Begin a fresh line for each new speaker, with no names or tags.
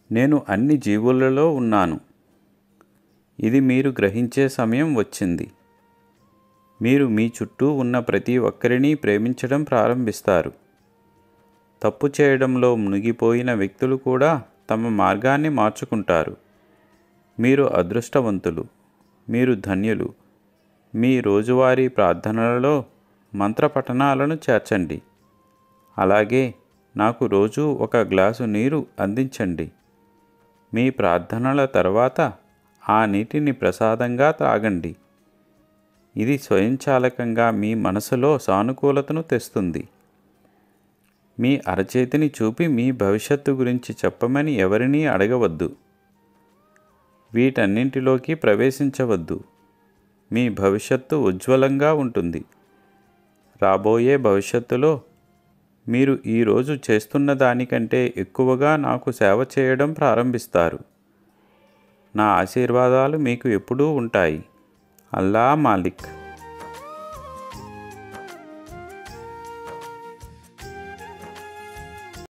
నేను అన్ని జీవులలో ఉన్నాను ఇది మీరు గ్రహించే సమయం వచ్చింది మీరు మీ చుట్టూ ఉన్న ప్రతి ఒక్కరిని ప్రేమించడం ప్రారంభిస్తారు తప్పు చేయడంలో మునిగిపోయిన వ్యక్తులు కూడా తమ మార్గాన్ని మార్చుకుంటారు మీరు అదృష్టవంతులు మీరు ధన్యులు మీ రోజువారీ ప్రార్థనలలో మంత్రపఠనాలను చేర్చండి అలాగే నాకు రోజు ఒక గ్లాసు నీరు అందించండి మీ ప్రార్థనల తర్వాత ఆ నీటిని ప్రసాదంగా త్రాగండి ఇది స్వయంచాలకంగా మీ మనసులో సానుకూలతను తెస్తుంది మీ అరచేతిని చూపి మీ భవిష్యత్తు గురించి చెప్పమని ఎవరినీ అడగవద్దు వీటన్నింటిలోకి ప్రవేశించవద్దు మీ భవిష్యత్తు ఉజ్వలంగా ఉంటుంది రాబోయే భవిష్యత్తులో మీరు ఈరోజు చేస్తున్న దానికంటే ఎక్కువగా నాకు సేవ చేయడం ప్రారంభిస్తారు నా ఆశీర్వాదాలు మీకు ఎప్పుడూ ఉంటాయి అల్లా మాలిక్